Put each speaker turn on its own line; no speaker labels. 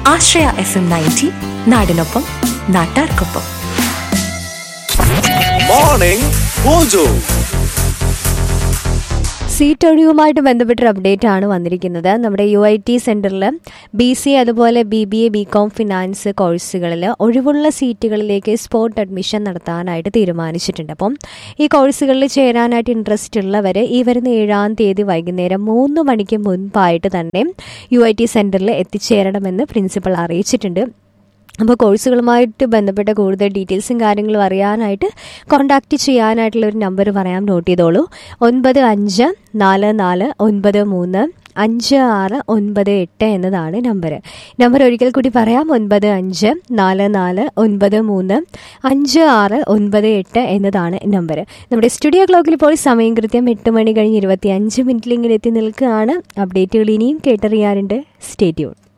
ആശ്രയ F M ninety നാടിനൊപ്പം നാട്ടാർക്കൊപ്പം
morning mojo
സീറ്റ് ഒഴിവുമായിട്ട് ബന്ധപ്പെട്ടൊരു അപ്ഡേറ്റ് ആണ് വന്നിരിക്കുന്നത് നമ്മുടെ യു ഐ ടി സെൻറ്ററിൽ ബി സി അതുപോലെ B B A B com finance കോഴ്സുകളിൽ ഒഴിവുള്ള സീറ്റുകളിലേക്ക് സ്പോട്ട് അഡ്മിഷൻ നടത്താനായിട്ട് തീരുമാനിച്ചിട്ടുണ്ട് അപ്പം ഈ കോഴ്സുകളിൽ ചേരാനായിട്ട് ഇൻട്രസ്റ്റ് ഉള്ളവർ ഈ വരുന്ന ഏഴാം തീയതി വൈകുന്നേരം മൂന്ന് മണിക്ക് മുൻപായിട്ട് തന്നെ യു ഐ ടി സെൻറ്ററിൽ എത്തിച്ചേരണമെന്ന് പ്രിൻസിപ്പൽ അറിയിച്ചിട്ടുണ്ട് അപ്പോൾ കോഴ്സുകളുമായിട്ട് ബന്ധപ്പെട്ട കൂടുതൽ ഡീറ്റെയിൽസും കാര്യങ്ങളും അറിയാനായിട്ട് കോൺടാക്റ്റ് ചെയ്യാനായിട്ടുള്ള ഒരു നമ്പർ പറയാം നോട്ട് ചെയ്തോളൂ ഒൻപത് അഞ്ച് നാല് നാല് ഒൻപത് മൂന്ന് അഞ്ച് ആറ് ഒൻപത് എട്ട് എന്നതാണ് നമ്പർ നമ്പർ ഒരിക്കൽ കൂടി പറയാം ഒൻപത് അഞ്ച് നാല് നാല് ഒൻപത് മൂന്ന് അഞ്ച് ആറ് ഒൻപത് എട്ട് എന്നതാണ് നമ്പർ നമ്മുടെ സ്റ്റുഡിയോ ക്ലോക്കിൽ ഇപ്പോൾ സമയം കൃത്യം എട്ട് മണി കഴിഞ്ഞ് ഇരുപത്തി അഞ്ച് മിനിറ്റിൽ ഇങ്ങനെ എത്തി നിൽക്കുകയാണ് അപ്ഡേറ്റുകൾ ഇനിയും കേട്ടറിയാറുണ്ട് സ്റ്റേറ്റ്യൂൺ